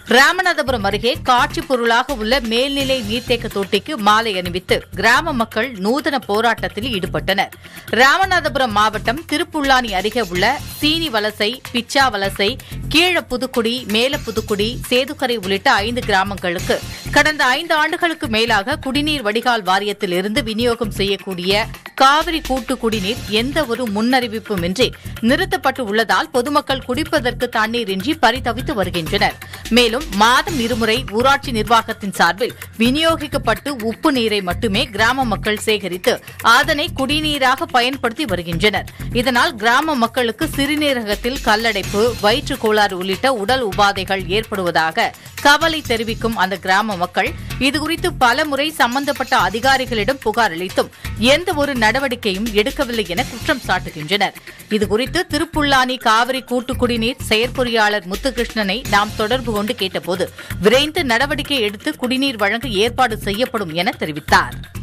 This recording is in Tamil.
ராமநாதபுரம் அருகே காட்சி பொருளாக உள்ள மேல்நிலை நீர்த்தேக்க தொட்டிக்கு மாலை அணிவித்து கிராம மக்கள் நூதன போராட்டத்தில் ஈடுபட்டனர் ராமநாதபுரம் மாவட்டம் திருப்புல்லானி அருகே உள்ள சீனி வலசை பிச்சா வலசை கீழ புதுக்குடி மேல புதுக்குடி சேதுக்கரை உள்ளிட்ட ஐந்து கிராமங்களுக்கு கடந்த ஐந்து ஆண்டுகளுக்கு மேலாக குடிநீர் வடிகால் வாரியத்தில் இருந்து விநியோகம் செய்யக்கூடிய காவிரி கூட்டு குடிநீர் எந்த ஒரு முன்னறிவிப்புமின்றி நிறுத்தப்பட்டு உள்ளதால் பொதுமக்கள் குடிப்பதற்கு தண்ணீர் இன்றி பரிதவித்து வருகின்றனர் மேலும் மாதம் இருமுறை ஊராட்சி நிர்வாகத்தின் சார்பில் விநியோகிக்கப்பட்டு உப்பு நீரை மட்டுமே கிராம மக்கள் சேகரித்து அதனை குடிநீராக பயன்படுத்தி வருகின்றனர் இதனால் கிராம மக்களுக்கு சிறுநீரகத்தில் கல்லடைப்பு வயிற்றுக் கோளாறு உள்ளிட்ட உடல் உபாதைகள் ஏற்படுவதாக கவலை தெரிவிக்கும் அந்த கிராம மக்கள் இதுகுறித்து பலமுறை சம்பந்தப்பட்ட அதிகாரிகளிடம் புகார் அளித்தும் எந்த ஒரு நடவடிக்கையும் எடுக்கவில்லை என குற்றம் சாட்டுகின்றனர் இதுகுறித்து திருப்புல்லானி காவிரி கூட்டு குடிநீர் செயற்பொறியாளர் முத்துகிருஷ்ணனை நாம் தொடர்பு கொண்டு கேட்டபோது விரைந்து நடவடிக்கை எடுத்து குடிநீர் வழங்க ஏற்பாடு செய்யப்படும் என தெரிவித்தார்